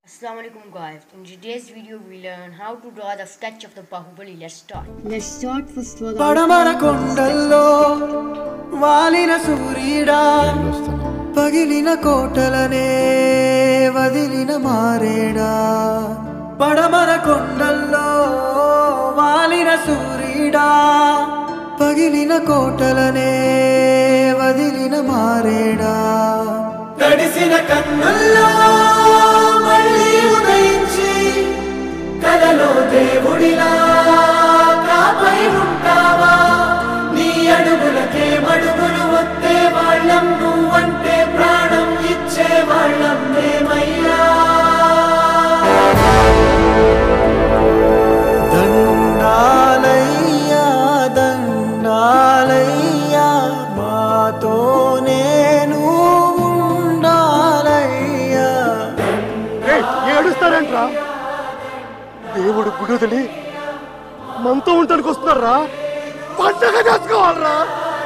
Assalamu alaikum guys. In today's video we learn how to draw the sketch of the Bahubali. Let's start. Let's start first for the పడమర కొండల్లో వాలిన సూర్యుడా పగిలిన కోటలనే వదిలిన మారేడా పడమర కొండల్లో వాలిన సూర్యుడా పగిలిన కోటలనే వదిలిన మారేడా తడిసిన కన్నుల్లో మళ్ళీ ఉదయించి కలలో దేవుడిలా కాపై ఉంటావా నీ అడుగులకే మడుగులు వస్తే వాళ్ళం నువ్వంటే ప్రాణం ఇచ్చే వాళ్ళం మేమయ్యా దండాలయ్యా దండాలయ్యా మాతో నేను ఉండాలయ్యా ఏయ్, ఏడుస్తారేంట్రా దేవుడు గుడి వదిలి మనతో ఉండడానికి వస్తున్నారా పండగ చేసుకోవాలరా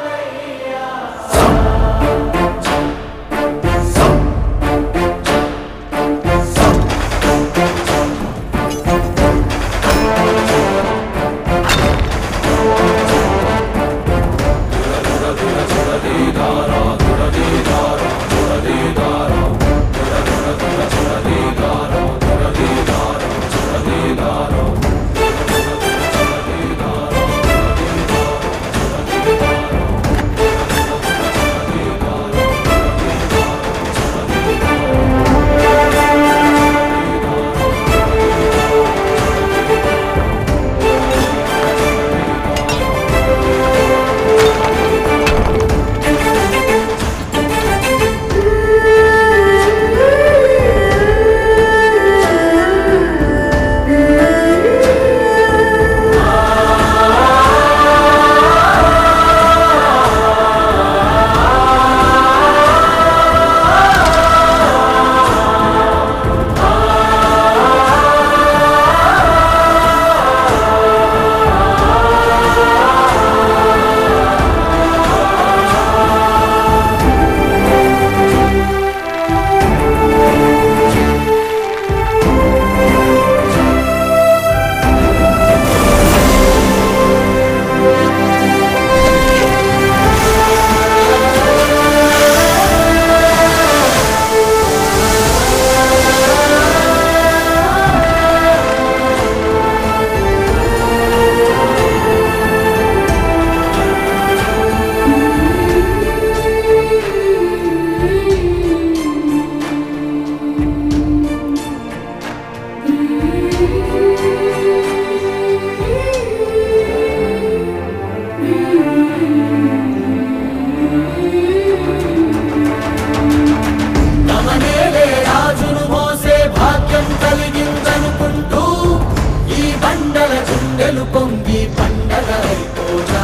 నమనేలే రాజును మోసే భాగ్యం కలిగిందనుకుంటూ ఈ బండల గుండెలు పొంగి పండగ అయిపోగా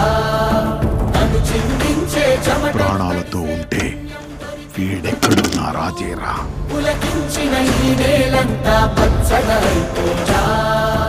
నన్ను చిందించే చెమట ప్రాణాలతో ఉంటే వీడెక్కడున్నా రాజేరా పులకించిన ఈ నేలంతా పచ్చగా అయిపోగా